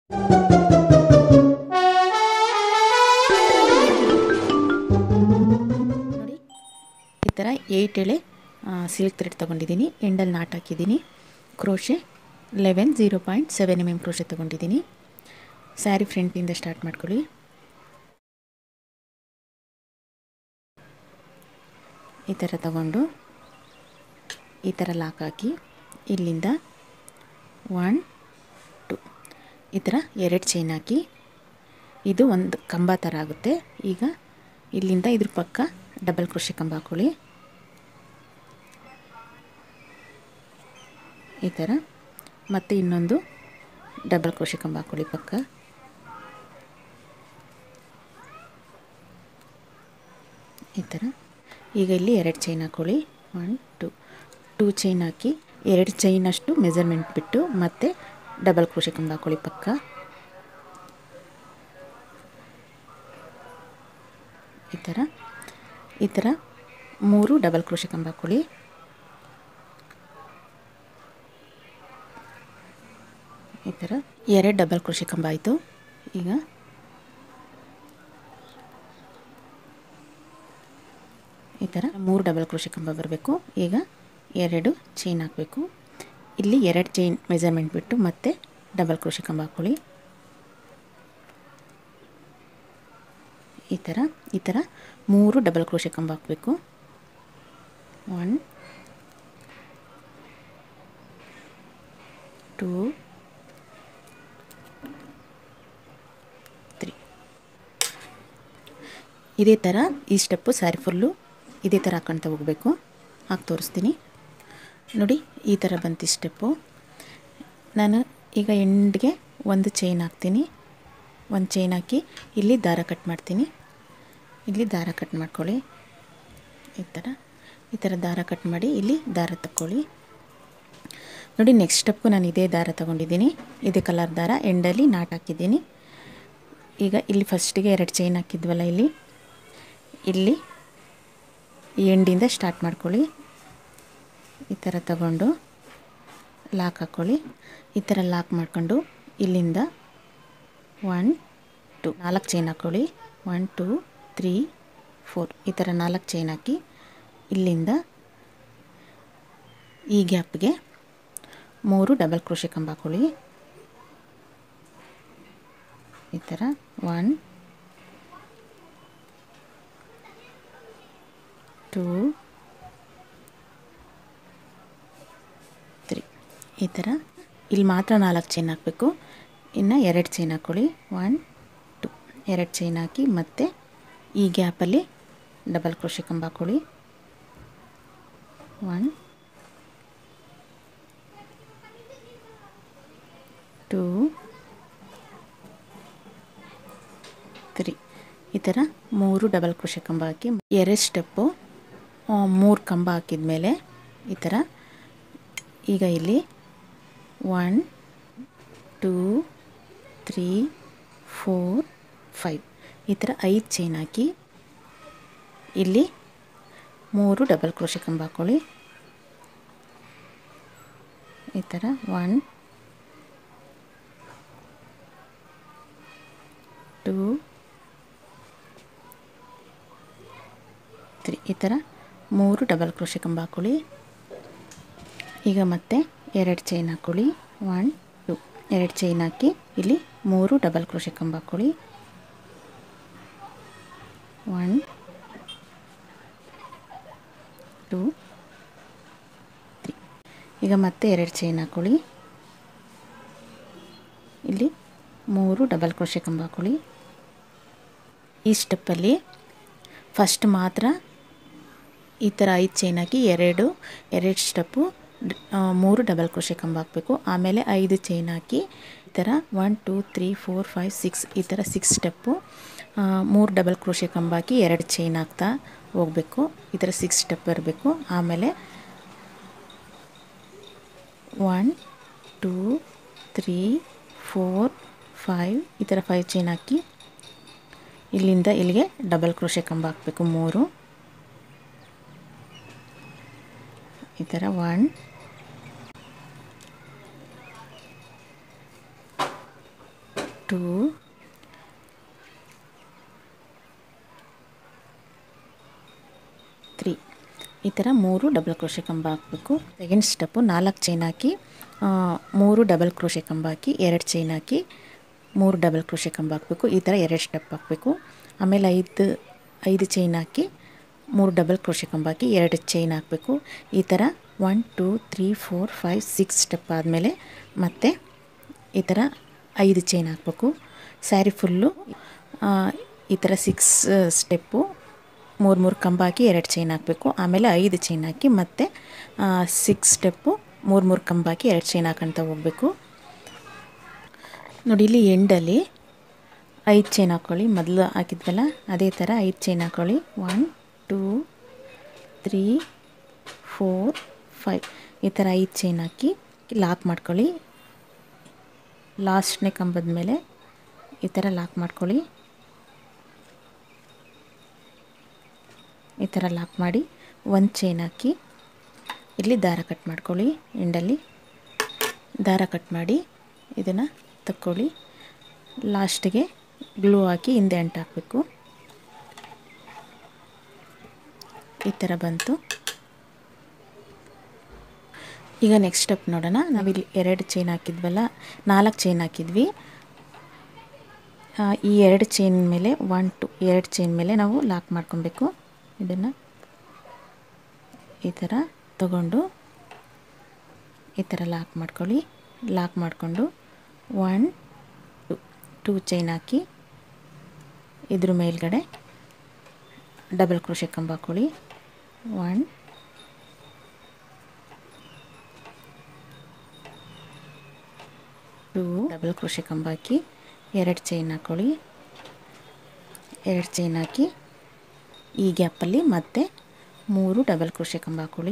ನೋಡಿ ಈ ಥರ ಏಯ್ಟ್ ಎಳೆ ಸಿಲ್ಕ್ ಥ್ರೆಡ್ ತೊಗೊಂಡಿದ್ದೀನಿ ಎಂಡಲ್ಲಿ ನಾಟ್ ಹಾಕಿದ್ದೀನಿ crochet eleven zero point seven M M crochet ತೊಗೊಂಡಿದ್ದೀನಿ ಸ್ಯಾರಿ ಫ್ರಂಟಿಂದ ಸ್ಟಾರ್ಟ್ ಮಾಡ್ಕೊಳ್ಳಿ ಈ ಥರ ತಗೊಂಡು ಈ ಥರ ಲಾಕ್ ಹಾಕಿ ಇಲ್ಲಿಂದ ಒನ್ ಟು ಈ ಥರ ಎರಡು ಚೈನ್ ಹಾಕಿ ಇದು ಒಂದು ಕಂಬ ಥರ ಆಗುತ್ತೆ ಈಗ ಇಲ್ಲಿಂದ ಇದ್ರ ಪಕ್ಕ ಡಬಲ್ ಕ್ರೋಶೆ ಕಂಬ ಹಾಕೊಳ್ಳಿ ಈ ಥರ ಮತ್ತು ಇನ್ನೊಂದು ಡಬಲ್ ಕ್ರೋಶೆ ಕಂಬ ಹಾಕೊಳ್ಳಿ ಪಕ್ಕ ಈ ಥರ ಈಗ ಇಲ್ಲಿ ಎರಡು ಚೈನ್ ಹಾಕೊಳ್ಳಿ ಒನ್ ಟು ಟೂ ಚೈನ್ ಹಾಕಿ ಎರಡು ಚೈನಷ್ಟು ಮೆಜರ್ಮೆಂಟ್ ಬಿಟ್ಟು ಮತ್ತೆ ಡಬಲ್ ಕ್ರೋಶೆ ಕಂಬ ಹಾಕೊಳ್ಳಿ ಪಕ್ಕ ಈ ಥರ ಈ ಥರ ಮೂರು ಡಬಲ್ ಕ್ರೋಶೆ ಕಂಬ ಹಾಕೊಳ್ಳಿ ಈ ಥರ ಎರಡು ಡಬಲ್ ಕ್ರೋಶೆ ಕಂಬ ಆಯಿತು ಈಗ ಈ ಥರ ಮೂರು ಡಬಲ್ ಕ್ರೋಶೆ ಕಂಬ ಬರಬೇಕು ಈಗ ಎರಡು ಚೈನ್ ಹಾಕಬೇಕು ಇಲ್ಲಿ ಎರಡು ಚೈನ್ ಮೆಜರ್ಮೆಂಟ್ ಬಿಟ್ಟು ಮತ್ತೆ ಡಬಲ್ ಕ್ರೋಶೆ ಕಂಬ ಹಾಕ್ಕೊಳ್ಳಿ ಈ ಥರ ಈ ಥರ ಮೂರು ಡಬಲ್ ಕ್ರೋಶೆ ಕಂಬ ಹಾಕಬೇಕು ಒನ್ ಟೂ ತ್ರೀ ಇದೇ ಥರ ಈ ಸ್ಟೆಪ್ಪು ಸ್ಯಾರಿ ಫುಲ್ಲು ಇದೇ ಥರ ಹಾಕ್ಕೊಳ್ತಾ ಹೋಗಬೇಕು ಹಾಕಿ ತೋರಿಸ್ತೀನಿ ನೋಡಿ ಈ ಥರ ಬಂತು ಈ ಸ್ಟೆಪ್ಪು ನಾನು ಈಗ ಎಂಡ್ಗೆ ಒಂದು ಚೈನ್ ಹಾಕ್ತೀನಿ ಒಂದು ಚೈನ್ ಹಾಕಿ ಇಲ್ಲಿ ದಾರ ಕಟ್ ಮಾಡ್ತೀನಿ ಇಲ್ಲಿ ದಾರ ಕಟ್ ಮಾಡ್ಕೊಳ್ಳಿ ಈ ಥರ ಈ ಥರ ದಾರ ಕಟ್ ಮಾಡಿ ಇಲ್ಲಿ ದಾರ ತಕ್ಕೊಳ್ಳಿ ನೋಡಿ ನೆಕ್ಸ್ಟ್ ಸ್ಟೆಪ್ಪು ನಾನು ಇದೇ ದಾರ ತೊಗೊಂಡಿದ್ದೀನಿ ಇದೇ ಕಲರ್ ದಾರ ಎಂಡಲ್ಲಿ ನಾಟ್ ಹಾಕಿದ್ದೀನಿ ಈಗ ಇಲ್ಲಿ ಫಸ್ಟಿಗೆ ಎರಡು ಚೈನ್ ಹಾಕಿದ್ವಲ್ಲ ಇಲ್ಲಿ ಇಲ್ಲಿ ಈ ಎಂಡಿಂದ ಸ್ಟಾರ್ಟ್ ಮಾಡ್ಕೊಳ್ಳಿ ಈ ಥರ ತಗೊಂಡು ಲಾಕ್ ಹಾಕ್ಕೊಳ್ಳಿ ಈ ಥರ ಲಾಕ್ ಮಾಡ್ಕೊಂಡು ಇಲ್ಲಿಂದ ಒನ್ ಟು ನಾಲ್ಕು ಚೈನ್ ಹಾಕ್ಕೊಳ್ಳಿ ಒನ್ ಟೂ ತ್ರೀ ಫೋರ್ ಈ ಥರ ನಾಲ್ಕು ಚೈನ್ ಹಾಕಿ ಇಲ್ಲಿಂದ ಈ ಗ್ಯಾಪ್ಗೆ ಮೂರು ಡಬಲ್ ಕ್ರೋಶೆ ಕಂಬ ಹಾಕ್ಕೊಳ್ಳಿ ಈ ಥರ ಒನ್ ಟೂ ತ್ರೀ ಈ ಥರ ಇಲ್ಲಿ ಮಾತ್ರ ನಾಲ್ಕು ಚೈನ್ ಹಾಕಬೇಕು ಇನ್ನು ಎರಡು ಚೈನ್ ಹಾಕ್ಕೊಳ್ಳಿ ಒನ್ ಟು ಎರಡು ಚೈನ್ ಹಾಕಿ ಮತ್ತು ಈ ಗ್ಯಾಪಲ್ಲಿ ಡಬಲ್ ಕ್ರೋಶೆ ಕಂಬ ಹಾಕ್ಕೊಳ್ಳಿ ಒನ್ ಟೂ ತ್ರೀ ಈ ಥರ ಮೂರು ಡಬಲ್ ಕ್ರೋಶೆ ಕಂಬ ಹಾಕಿ ಎರಡು ಸ್ಟೆಪ್ಪು ಮೂರು ಕಂಬ ಹಾಕಿದ ಮೇಲೆ ಈ ಥರ ಈಗ ಇಲ್ಲಿ one two three four five ಈ ಥರ ಐದು ಚೈನ್ ಹಾಕಿ ಇಲ್ಲಿ ಮೂರು ಡಬಲ್ ಕ್ರೋಶೆ ಕಂಬ ಹಾಕ್ಕೊಳ್ಳಿ ಈ ಥರ ಒನ್ ಟೂ ತ್ರೀ ಈ ಥರ ಮೂರು ಡಬಲ್ ಕ್ರೋಶೆ ಕಂಬ ಹಾಕ್ಕೊಳ್ಳಿ ಈಗ ಮತ್ತೆ ಎರಡು ಚೈನ್ ಹಾಕ್ಕೊಳ್ಳಿ ಒನ್ ಟು ಎರಡು ಚೈನ್ ಹಾಕಿ ಇಲ್ಲಿ ಮೂರು ಡಬಲ್ ಕ್ರೋಶೆ ಕಂಬ ಹಾಕ್ಕೊಳ್ಳಿ ಒನ್ ಟೂ ತ್ರೀ ಈಗ ಮತ್ತೆ ಎರಡು ಚೈನ್ ಹಾಕ್ಕೊಳ್ಳಿ ಇಲ್ಲಿ ಮೂರು ಡಬಲ್ ಕ್ರೋಶೆ ಕಂಬ ಹಾಕ್ಕೊಳ್ಳಿ ಈ ಸ್ಟೆಪ್ಪಲ್ಲಿ ಫಸ್ಟ್ ಮಾತ್ರ ಈ ಥರ ಐದು ಚೈನ್ ಹಾಕಿ ಎರಡು ಎರಡು ಸ್ಟೆಪ್ಪು ಮೂರು ಡಬಲ್ ಕ್ರೋಶೆ ಕಂಬ ಹಾಕಬೇಕು ಆಮೇಲೆ ಐದು ಚೈನ್ ಹಾಕಿ ಈ ಥರ one two three four five six ಈ ಥರ ಸಿಕ್ಸ್ ಸ್ಟೆಪ್ಪು ಮೂರು ಡಬಲ್ ಕ್ರೋಶೆ ಕಂಬ ಹಾಕಿ ಎರಡು ಚೈನ್ ಹಾಕ್ತಾ ಹೋಗಬೇಕು ಈ ಥರ ಸಿಕ್ಸ್ ಸ್ಟೆಪ್ ಬರಬೇಕು ಆಮೇಲೆ one two three four five ಈ ಥರ ಫೈವ್ ಚೈನ್ ಹಾಕಿ ಇಲ್ಲಿಂದ ಇಲ್ಲಿಗೆ ಡಬಲ್ ಕ್ರೋಶೆ ಕಂಬ ಹಾಕಬೇಕು ಮೂರು ಈ ಥರ ಒನ್ ಟೂ ತ್ರೀ ಈ ಥರ ಮೂರು ಡಬಲ್ ಕ್ರೋಶೆ ಕಂಬ ಹಾಕಬೇಕು ಸೆಕೆಂಡ್ ಸ್ಟೆಪ್ಪು ನಾಲ್ಕು ಚೈನ್ ಹಾಕಿ ಆ, ಮೂರು ಡಬಲ್ ಕ್ರೋಶೆ ಕಂಬ ಹಾಕಿ ಎರಡು ಚೈನ್ ಹಾಕಿ ಮೂರು ಡಬಲ್ ಕ್ರೋಶೆ ಕಂಬ ಹಾಕಬೇಕು ಈ ಥರ ಎರಡು ಸ್ಟೆಪ್ ಹಾಕಬೇಕು ಆಮೇಲೆ ಐದು ಐದು ಚೈನ್ ಹಾಕಿ ಮೂರು ಡಬಲ್ ಕ್ರೋಶೆ ಕಂಬ ಹಾಕಿ ಎರಡು ಚೈನ್ ಹಾಕಬೇಕು ಈ ಥರ one two three four five six step ಆದಮೇಲೆ ಮತ್ತೆ ಈ ಥರ ಐದು ಚೈನ್ ಹಾಕಬೇಕು ಸ್ಯಾರಿ ಫುಲ್ಲು ಈ ಥರ ಸಿಕ್ಸ್ ಸ್ಟೆಪ್ಪು ಮೂರು ಮೂರು ಕಂಬ ಹಾಕಿ ಎರಡು ಚೈನ್ ಹಾಕಬೇಕು ಆಮೇಲೆ ಐದು ಚೈನ್ ಹಾಕಿ ಮತ್ತೆ ಸಿಕ್ಸ್ ಸ್ಟೆಪ್ಪು ಮೂರು ಮೂರು ಕಂಬ ಹಾಕಿ ಎರಡು ಚೈನ್ ಹಾಕೊಳ್ತಾ ಹೋಗಬೇಕು ನೋಡಿ ಇಲ್ಲಿ ಎಂಡಲ್ಲಿ ಐದು ಚೈನ್ ಹಾಕ್ಕೊಳ್ಳಿ ಮೊದಲು ಹಾಕಿದ್ವಲ್ಲ ಅದೇ ಥರ ಐದು ಚೈನ್ ಹಾಕ್ಕೊಳ್ಳಿ one two three four five ಈ ಥರ ಐದು ಚೈನ್ ಹಾಕಿ ಲಾಕ್ ಮಾಡ್ಕೊಳ್ಳಿ ಲಾಸ್ಟ್ನೇ ಕಂಬದ ಮೇಲೆ ಈ ಥರ ಲಾಕ್ ಮಾಡ್ಕೊಳ್ಳಿ ಈ ಥರ ಲಾಕ್ ಮಾಡಿ ಒಂದು ಚೈನ್ ಹಾಕಿ ಇಲ್ಲಿ ದಾರ ಕಟ್ ಮಾಡ್ಕೊಳ್ಳಿ ಎಂಡಲ್ಲಿ ದಾರ ಕಟ್ ಮಾಡಿ ಇದನ್ನು ತಕ್ಕೊಳ್ಳಿ ಲಾಸ್ಟಿಗೆ ಗ್ಲೂ ಹಾಕಿ ಹಿಂದೆ ಅಂಟು ಹಾಕಬೇಕು ಈ ಥರ ಬಂತು ಈಗ ನೆಕ್ಸ್ಟ್ ಸ್ಟೆಪ್ ನೋಡೋಣ ನಾವಿಲ್ಲಿ ಎರಡು ಚೈನ್ ಹಾಕಿದ್ವಲ್ಲ ನಾಲ್ಕು ಚೈನ್ ಹಾಕಿದ್ವಿ ಆ, ಈ ಎರಡು ಚೈನ್ ಮೇಲೆ ಒನ್ ಟು ಎರಡು ಚೈನ್ ಮೇಲೆ ನಾವು ಲಾಕ್ ಮಾಡ್ಕೊಬೇಕು ಇದನ್ನು ಈ ಥರ ತಗೊಂಡು ಈ ಥರ ಲಾಕ್ ಮಾಡ್ಕೊಳ್ಳಿ ಲಾಕ್ ಮಾಡಿಕೊಂಡು ಒನ್ ಟು ಟೂ ಚೈನ್ ಹಾಕಿ ಇದ್ರ ಮೇಲ್ಗಡೆ ಡಬಲ್ ಕ್ರೋಶೆ ಕಂಬ ಹಾಕೊಳ್ಳಿ ಒನ್ ಟೂ ಡಬಲ್ ಕ್ರೋಶೆ ಕಂಬ ಹಾಕಿ ಎರಡು ಚೈನ್ ಹಾಕ್ಕೊಳ್ಳಿ ಎರಡು ಚೈನ್ ಹಾಕಿ ಈ ಗ್ಯಾಪಲ್ಲಿ ಮತ್ತೆ ಮೂರು ಡಬಲ್ ಕ್ರೋಶೆ ಕಂಬ ಹಾಕ್ಕೊಳ್ಳಿ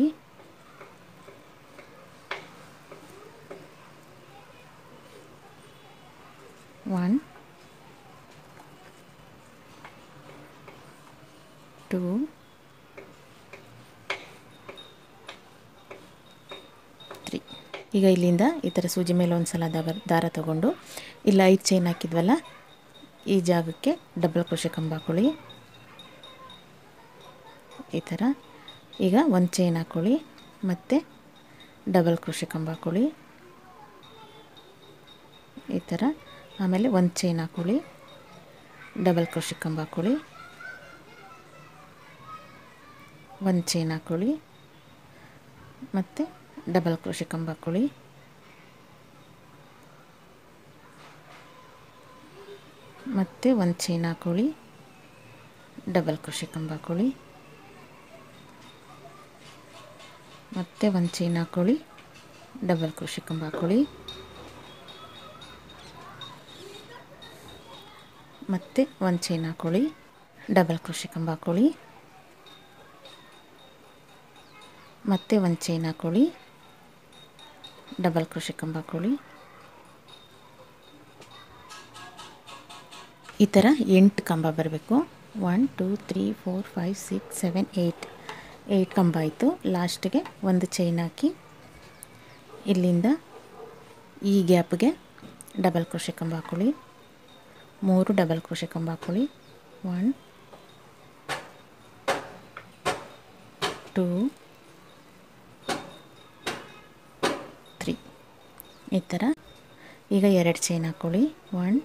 ಒನ್ ಟೂ ತ್ರೀ ಈಗ ಇಲ್ಲಿಂದ ಈ ಥರ ಸೂಜಿ ಮೇಲೆ ಒಂದು ಸಲ ದಾರ ದಾರ ತಗೊಂಡು ಇಲ್ಲ ಐದು ಚೈನ್ ಹಾಕಿದ್ವಲ್ಲ ಈ ಜಾಗಕ್ಕೆ ಡಬಲ್ ಕ್ರೋಶೆ ಕಂಬ ಹಾಕೊಳ್ಳಿ ಈ ಥರ ಈಗ ಒಂದು ಚೈನ್ ಹಾಕ್ಕೊಳ್ಳಿ ಮತ್ತು ಡಬಲ್ ಕ್ರೋಶೆ ಕಂಬ ಹಾಕ್ಕೊಳ್ಳಿ ಈ ಥರ ಆಮೇಲೆ ಒಂದು ಚೈನ್ ಹಾಕ್ಕೊಳ್ಳಿ ಡಬಲ್ ಕ್ರೋಶೆ ಕಂಬ ಹಾಕ್ಕೊಳ್ಳಿ ಒಂದು ಚೈನ್ ಹಾಕ್ಕೊಳ್ಳಿ ಮತ್ತು ಡಬಲ್ ಕ್ರೋಶೆ ಕಂಬ ಹಾಕ್ಕೊಳ್ಳಿ ಮತ್ತು ಒಂದು ಚೈನ್ ಹಾಕ್ಕೊಳ್ಳಿ ಡಬಲ್ ಕ್ರೋಶೆ ಕಂಬ ಹಾಕ್ಕೊಳ್ಳಿ ಮತ್ತೆ ಒಂದು ಚೈನ್ ಹಾಕ್ಕೊಳ್ಳಿ ಡಬಲ್ ಕ್ರೋಶೆ ಕಂಬ ಹಾಕ್ಕೊಳ್ಳಿ ಮತ್ತೆ ಒಂದು ಚೈನ್ ಹಾಕ್ಕೊಳ್ಳಿ ಡಬಲ್ ಕ್ರೋಶೆ ಕಂಬ ಹಾಕ್ಕೊಳ್ಳಿ ಮತ್ತೆ ಒಂದು ಚೈನ್ ಹಾಕ್ಕೊಳ್ಳಿ ಡಬಲ್ ಕ್ರೋಶೆ ಕಂಬ ಹಾಕ್ಕೊಳ್ಳಿ ಈ ಥರ ಎಂಟು ಕಂಬ ಬರಬೇಕು one two three four five six seven eight eight ಕಂಬ ಆಯಿತು ಲಾಸ್ಟಿಗೆ ಒಂದು ಚೈನ್ ಹಾಕಿ ಇಲ್ಲಿಂದ ಈ ಗ್ಯಾಪ್ಗೆ ಡಬಲ್ ಕ್ರೋಶೆ ಕಂಬ ಹಾಕ್ಕೊಳ್ಳಿ ಮೂರು ಡಬಲ್ ಕ್ರೋಶೆ ಕಂಬ ಹಾಕ್ಕೊಳ್ಳಿ ಒನ್ ಟೂ ತ್ರೀ ಈ ಥರ ಈಗ ಎರಡು ಚೈನ್ ಹಾಕ್ಕೊಳ್ಳಿ ಒನ್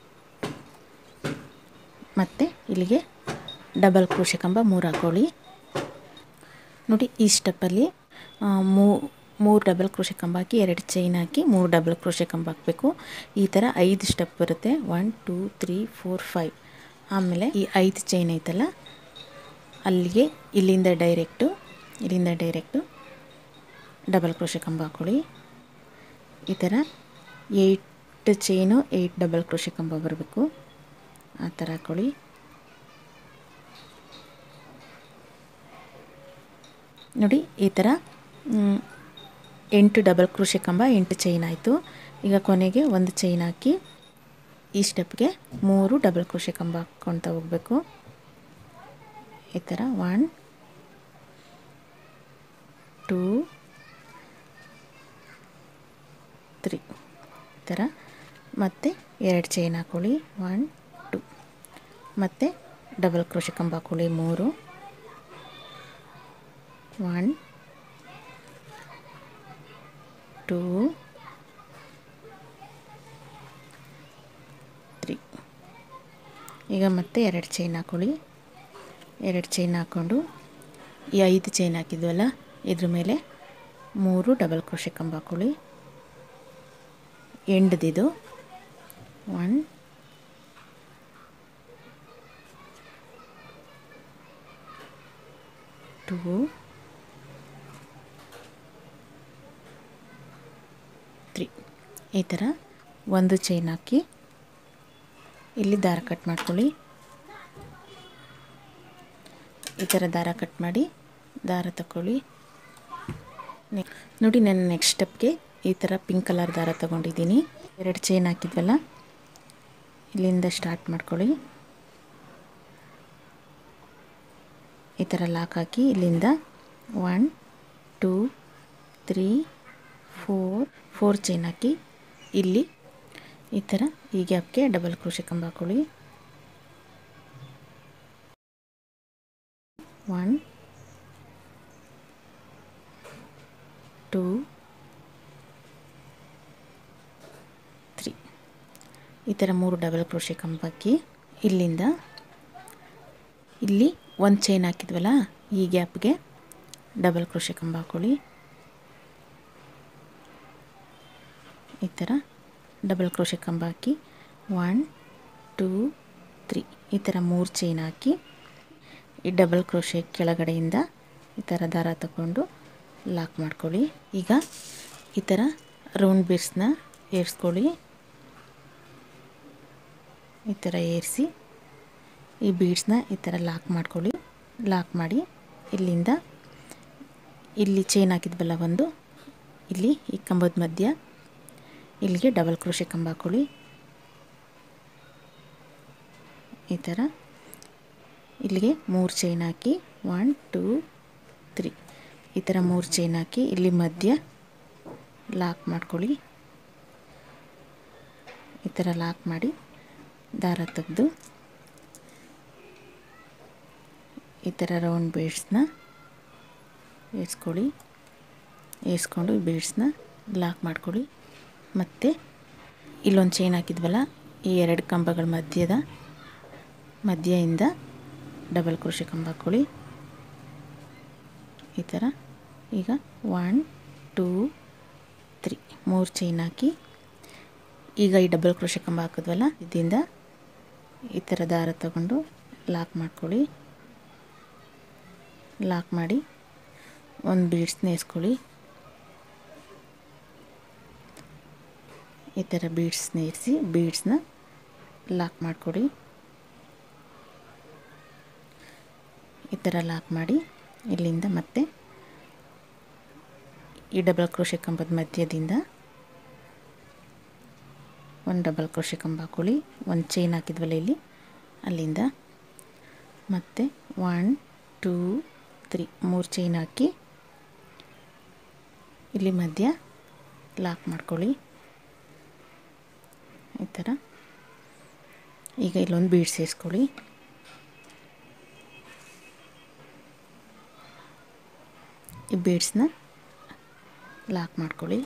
ಮತ್ತು ಇಲ್ಲಿಗೆ ಡಬಲ್ ಕ್ರೋಶೆ ಕಂಬ ಮೂರು ಹಾಕ್ಕೊಳ್ಳಿ ನೋಡಿ ಈ ಸ್ಟೆಪ್ಪಲ್ಲಿ ಮೂ ಮೂರು ಡಬಲ್ ಕ್ರೋಶೆ ಕಂಬ ಹಾಕಿ ಎರಡು ಚೈನ್ ಹಾಕಿ ಮೂರು ಡಬಲ್ ಕ್ರೋಶೆ ಕಂಬ ಹಾಕಬೇಕು ಈ ಥರ ಐದು ಸ್ಟೆಪ್ ಬರುತ್ತೆ one two three four five ಆಮೇಲೆ ಈ ಐದು ಚೈನ್ ಐತಲ್ಲ ಅಲ್ಲಿಗೆ ಇಲ್ಲಿಂದ ಡೈರೆಕ್ಟು ಇಲ್ಲಿಂದ ಡೈರೆಕ್ಟು ಡಬಲ್ ಕ್ರೋಶೆ ಕಂಬ ಹಾಕ್ಕೊಳ್ಳಿ ಈ ಥರ eight chain eight double crochet ಕಂಬ ಬರಬೇಕು ಆ ಥರ ಹಾಕ್ಕೊಳ್ಳಿ ನೋಡಿ ಈ ಥರ ಮ್, ಎಂಟು ಡಬಲ್ ಕ್ರೋಶೆ ಕಂಬ ಎಂಟು ಚೈನ್ ಆಯಿತು ಈಗ ಕೊನೆಗೆ ಒಂದು ಚೈನ್ ಹಾಕಿ ಈ ಸ್ಟೆಪ್ಗೆ ಮೂರು ಡಬಲ್ ಕ್ರೋಶೆ ಕಂಬ ಹಾಕ್ಕೊಳ್ತಾ ಹೋಗಬೇಕು ಈ ಥರ ಒನ್ ಟೂ ತ್ರೀ ಈ ಥರ ಮತ್ತು ಎರಡು ಚೈನ್ ಹಾಕೊಳ್ಳಿ ಒನ್ ಟು ಮತ್ತು ಡಬಲ್ ಕ್ರೋಶೆ ಕಂಬ ಹಾಕೊಳ್ಳಿ ಮೂರು ಒನ್ ಟೂ ತ್ರೀ ಈಗ ಮತ್ತೆ ಎರಡು ಚೈನ್ ಹಾಕೊಳ್ಳಿ ಎರಡು ಚೈನ್ ಹಾಕ್ಕೊಂಡು ಈ ಐದು ಚೈನ್ ಹಾಕಿದ್ವಲ್ಲ ಇದ್ರ ಮೇಲೆ ಮೂರು ಡಬಲ್ ಕ್ರೋಶೆ ಕಂಬ ಹಾಕೊಳ್ಳಿ ಎಂಡ್ದಿದು ಒನ್ ಟೂ ತ್ರೀ ಈ ಥರ ಒಂದು ಚೈನ್ ಹಾಕಿ ಇಲ್ಲಿ ದಾರ ಕಟ್ ಮಾಡ್ಕೊಳ್ಳಿ ಈ ಥರ ದಾರ ಕಟ್ ಮಾಡಿ ದಾರ ತಗೊಳ್ಳಿ ನೆ ನೋಡಿ ನಾನು ನೆಕ್ಸ್ಟ್ ಸ್ಟೆಪ್ಗೆ ಈ ಥರ ಪಿಂಕ್ ಕಲರ್ ದಾರ ತಗೊಂಡಿದ್ದೀನಿ ಎರಡು ಚೈನ್ ಹಾಕಿದ್ವಲ್ಲ ಇಲ್ಲಿಂದ ಸ್ಟಾರ್ಟ್ ಮಾಡ್ಕೊಳ್ಳಿ ಈ ಥರ ಲಾಕ್ ಹಾಕಿ ಇಲ್ಲಿಂದ one two three four four chain ಹಾಕಿ ಇಲ್ಲಿ ಈ ಥರ ಈ ಗ್ಯಾಪ್ಗೆ ಡಬಲ್ ಕ್ರೋಶೆ ಕಂಬ ಹಾಕೊಳ್ಳಿ ಒನ್ ಟೂ ತ್ರೀ ಈ ಥರ ಮೂರು ಡಬಲ್ ಕ್ರೋಶೆ ಕಂಬ ಹಾಕಿ ಇಲ್ಲಿಂದ ಇಲ್ಲಿ ಒಂದು ಚೈನ್ ಹಾಕಿದ್ವಲ್ಲ ಈ ಗ್ಯಾಪ್ಗೆ ಡಬಲ್ ಕ್ರೋಶೆ ಕಂಬ ಹಾಕೊಳ್ಳಿ ಈ ಥರ ಡಬಲ್ ಕ್ರೋಶೆ ಕಂಬ ಹಾಕಿ ಒನ್ ಟೂ ತ್ರೀ ಈ ಥರ ಮೂರು ಚೈನ್ ಹಾಕಿ ಈ ಡಬಲ್ ಕ್ರೋಶೆ ಕೆಳಗಡೆಯಿಂದ ಈ ಥರ ದಾರ ತಗೊಂಡು ಲಾಕ್ ಮಾಡ್ಕೊಳ್ಳಿ ಈಗ ಈ ಥರ ರೌಂಡ್ ಬೀಡ್ಸ್ನ ಏರಿಸ್ಕೊಳ್ಳಿ ಈ ಥರ ಏರಿಸಿ ಈ ಬೀಡ್ಸ್ನ ಈ ಥರ ಲಾಕ್ ಮಾಡ್ಕೊಳ್ಳಿ ಲಾಕ್ ಮಾಡಿ ಇಲ್ಲಿಂದ ಇಲ್ಲಿ ಚೈನ್ ಹಾಕಿದ್ವಲ್ಲ ಒಂದು ಇಲ್ಲಿ ಈ ಕಂಬದ ಮಧ್ಯ ಇಲ್ಲಿಗೆ ಡಬಲ್ ಕ್ರೋಶೆ ಕಂಬ ಹಾಕೊಳ್ಳಿ ಈ ಥರ ಇಲ್ಲಿಗೆ ಮೂರು ಚೈನ್ ಹಾಕಿ ಒನ್ ಟೂ ತ್ರೀ ಈ ಥರ ಮೂರು ಚೈನ್ ಹಾಕಿ ಇಲ್ಲಿ ಮಧ್ಯ ಲಾಕ್ ಮಾಡ್ಕೊಳ್ಳಿ ಈ ಥರ ಲಾಕ್ ಮಾಡಿ ದಾರ ತೆಗೆದು ಈ ಥರ ರೌಂಡ್ ಬೀಡ್ಸ್ನ ಏರ್ಸ್ಕೊಳ್ಳಿ ಏರ್ಸ್ಕೊಂಡು ಈ ಬೀಡ್ಸ್ನ ಲಾಕ್ ಮಾಡ್ಕೊಳ್ಳಿ ಮತ್ತು ಇಲ್ಲೊಂದು ಚೈನ್ ಹಾಕಿದ್ವಲ್ಲ ಈ ಎರಡು ಕಂಬಗಳ ಮಧ್ಯದ ಮಧ್ಯದಿಂದ ಡಬಲ್ ಕ್ರೋಶೆ ಕಂಬ ಹಾಕ್ಕೊಳ್ಳಿ ಈ ಥರ ಈಗ ಒನ್ ಟೂ ತ್ರೀ ಮೂರು ಚೈನ್ ಹಾಕಿ ಈಗ ಈ ಡಬಲ್ ಕ್ರೋಶೆ ಕಂಬ ಹಾಕಿದ್ವಲ್ಲ ಇದರಿಂದ ಈ ಥರ ದಾರ ತಗೊಂಡು ಲಾಕ್ ಮಾಡ್ಕೊಳ್ಳಿ ಲಾಕ್ ಮಾಡಿ ಒಂದು ಬೀಡ್ಸ್ನ ಇಸ್ಕೊಳ್ಳಿ ಈ ಥರ ಬೀಡ್ಸ್ನ ಇರಿಸಿ ಬೀಡ್ಸ್ನ ಲಾಕ್ ಮಾಡಿಕೊಡಿ ಈ ಥರ ಲಾಕ್ ಮಾಡಿ ಇಲ್ಲಿಂದ ಮತ್ತೆ ಈ ಡಬಲ್ ಕ್ರೋಶೆ ಕಂಬದ ಮಧ್ಯದಿಂದ ಒಂದು ಡಬಲ್ ಕ್ರೋಶೆ ಕಂಬ ಹಾಕೊಳ್ಳಿ ಒಂದು ಚೈನ್ ಹಾಕಿದ್ವಲ್ಲ ಇಲ್ಲಿ ಅಲ್ಲಿಂದ ಮತ್ತು ಒನ್ ಟೂ ತ್ರೀ ಮೂರು ಚೈನ್ ಹಾಕಿ ಇಲ್ಲಿ ಮಧ್ಯ ಲಾಕ್ ಮಾಡ್ಕೊಳ್ಳಿ ಈ ಥರ ಈಗ ಇಲ್ಲೊಂದು ಬೀಡ್ ಸೇರಿಸ್ಕೊಳ್ಳಿ ಈ ಬೀಡ್ಸ್ನ ಲಾಕ್ ಮಾಡ್ಕೊಳ್ಳಿ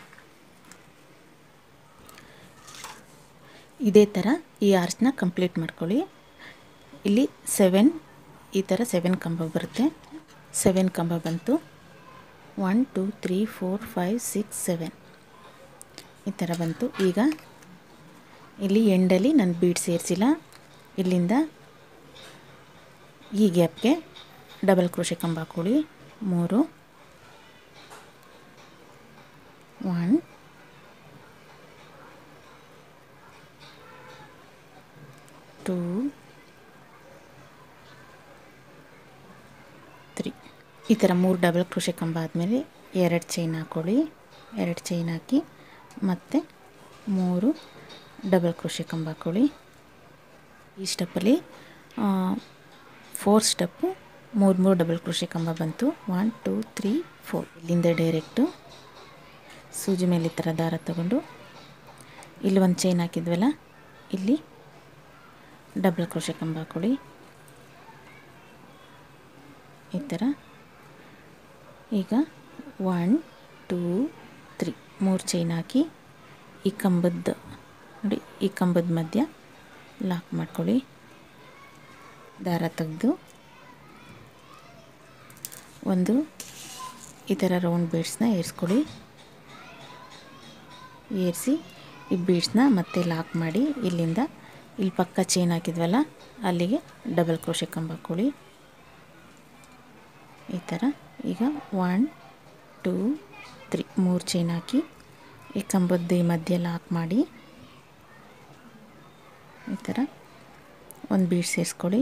ಇದೇ ಥರ ಈ ಆರ್ಚ್ನ ಕಂಪ್ಲೀಟ್ ಮಾಡ್ಕೊಳ್ಳಿ ಇಲ್ಲಿ ಸೆವೆನ್ ಈ ಥರ ಸೆವೆನ್ ಕಂಬ ಬರುತ್ತೆ ಸೆವೆನ್ ಕಂಬ ಬಂತು one two three four five six seven ಈ ಥರ ಬಂತು ಈಗ ಇಲ್ಲಿ ಎಂಡಲ್ಲಿ ನಾನು ಬೀಡ್ ಸೇರಿಸಿಲ್ಲ ಇಲ್ಲಿಂದ ಈ ಗ್ಯಾಪ್ಗೆ ಡಬಲ್ ಕ್ರೋಶೆ ಕಂಬ ಹಾಕೊಳ್ಳಿ ಮೂರು ಒನ್ ಟೂ ತ್ರೀ ಈ ಥರ ಮೂರು ಡಬಲ್ ಕ್ರೋಶೆ ಕಂಬ ಆದಮೇಲೆ ಎರಡು ಚೈನ್ ಹಾಕ್ಕೊಳ್ಳಿ ಎರಡು ಚೈನ್ ಹಾಕಿ ಮತ್ತು ಮೂರು ಡಬಲ್ ಕ್ರೋಶೆ ಕಂಬ ಹಾಕ್ಕೊಳ್ಳಿ ಈ ಸ್ಟೆಪ್ಪಲ್ಲಿ ಫೋರ್ ಸ್ಟೆಪ್ಪು ಮೂರು ಮೂರು ಡಬಲ್ ಕ್ರೋಶೆ ಕಂಬ ಬಂತು ಒನ್ ಟೂ ತ್ರೀ ಫೋರ್ ಇಲ್ಲಿಂದ ಡೈರೆಕ್ಟು ಸೂಜಿ ಮೇಲೆ ಈ ಥರ ದಾರ ತಗೊಂಡು ಇಲ್ಲಿ ಒಂದು ಚೈನ್ ಹಾಕಿದ್ವಲ್ಲ ಇಲ್ಲಿ ಡಬಲ್ ಕ್ರೋಶೆ ಕಂಬ ಹಾಕೊಳ್ಳಿ ಈ ಥರ ಈಗ ಒನ್ ಟೂ ತ್ರೀ ಮೂರು ಚೈನ್ ಹಾಕಿ ಈ ಕಂಬದ ನೋಡಿ ಈ ಕಂಬದ ಮಧ್ಯ ಲಾಕ್ ಮಾಡ್ಕೊಳ್ಳಿ ದಾರ ತೆಗೆದು ಒಂದು ಈ ಥರ ರೌಂಡ್ ಬೀಡ್ಸ್ನ ಏರಿಸ್ಕೊಳ್ಳಿ ಏರಿಸಿ ಈ ಬೀಡ್ಸ್ನ ಮತ್ತೆ ಲಾಕ್ ಮಾಡಿ ಇಲ್ಲಿಂದ ಇಲ್ಲಿ ಪಕ್ಕ ಚೈನ್ ಹಾಕಿದ್ವಲ್ಲ ಅಲ್ಲಿಗೆ ಡಬಲ್ ಕ್ರೋಶೆ ಕಂಬ ಹಾಕ್ಕೊಳ್ಳಿ ಈ ಥರ ಈಗ ಒನ್ ಟೂ ತ್ರೀ ಮೂರು ಚೈನ್ ಹಾಕಿ ಈ ಕಂಬದ ಮಧ್ಯೆ ಲಾಕ್ ಮಾಡಿ ಈ ಥರ ಒಂದು ಬೀಡ್ ಸೇರಿಸ್ಕೊಳ್ಳಿ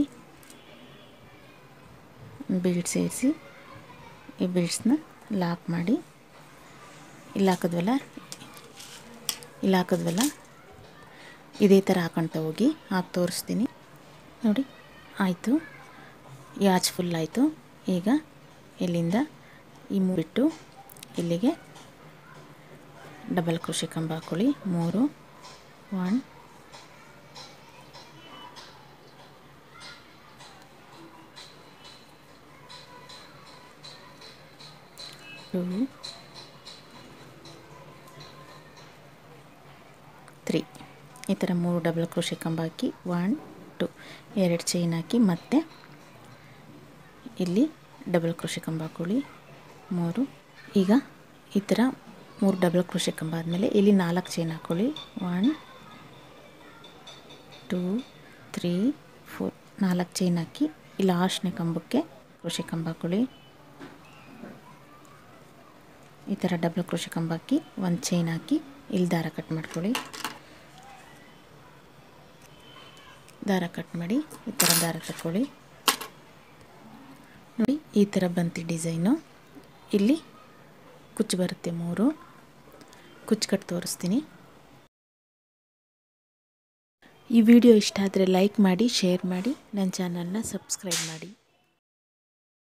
ಒಂದು ಬೀಡ್ ಸೇರಿಸಿ ಈ ಬೀಡ್ಸ್ನ ಲಾಕ್ ಮಾಡಿ ಇಲ್ಲಿ ಹಾಕಿದ್ವಲ್ಲ ಇಲ್ಲಿ ಹಾಕಿದ್ವಲ್ಲ ಇದೇ ಥರ ಹಾಕೊಳ್ತಾ ಹೋಗಿ ಹಾಕಿ ತೋರಿಸ್ತೀನಿ ನೋಡಿ ಆಯಿತು ಈ ಆಚ್ ಫುಲ್ ಆಯಿತು ಈಗ ಇಲ್ಲಿಂದ ಈ ಮೂರು ಬಿಟ್ಟು ಇಲ್ಲಿಗೆ ಡಬಲ್ ಕೃಷಿ ಕಂಬ ಹಾಕ್ಕೊಳ್ಳಿ ಮೂರು ಒನ್ ಟೂ ತ್ರೀ ಈ ಥರ ಮೂರು ಡಬಲ್ ಕ್ರೋಶೆ ಕಂಬ ಹಾಕಿ ಒನ್ ಟು ಎರಡು ಚೈನ್ ಹಾಕಿ ಮತ್ತೆ ಇಲ್ಲಿ ಡಬಲ್ ಕ್ರೋಶೆ ಕಂಬ ಹಾಕ್ಕೊಳ್ಳಿ ಮೂರು ಈಗ ಈ ಥರ ಮೂರು ಡಬಲ್ ಕ್ರೋಶೆ ಕಂಬ ಆದಮೇಲೆ ಇಲ್ಲಿ ನಾಲ್ಕು ಚೈನ್ ಹಾಕ್ಕೊಳ್ಳಿ ಒನ್ ಟೂ ತ್ರೀ ಫೋರ್ ನಾಲ್ಕು ಚೈನ್ ಹಾಕಿ ಈ ಲಾಸ್ಟ್ನೇ ಕಂಬಕ್ಕೆ ಕ್ರೋಶೆ ಕಂಬ ಹಾಕ್ಕೊಳ್ಳಿ ಈ ಥರ ಡಬಲ್ ಕ್ರೋಶೆ ಕಂಬ ಹಾಕಿ ಒಂದು ಚೈನ್ ಹಾಕಿ ಇಲ್ಲಿ ದಾರ ಕಟ್ ಮಾಡ್ಕೊಳ್ಳಿ ದಾರ ಕಟ್ ಮಾಡಿ ಈ ಥರ ದಾರ ತಗೊಳ್ಳಿ ನೋಡಿ ಈ ಥರ ಬಂತು ಡಿಸೈನು ಇಲ್ಲಿ ಕುಚ್ಚು ಬರುತ್ತೆ ಮೂರು ಕುಚ್ಚು ಕಟ್ ತೋರಿಸ್ತೀನಿ ಈ ವಿಡಿಯೋ ಇಷ್ಟ ಆದರೆ ಲೈಕ್ ಮಾಡಿ ಶೇರ್ ಮಾಡಿ ನನ್ನ ಚಾನಲ್ನ ಸಬ್ಸ್ಕ್ರೈಬ್ ಮಾಡಿ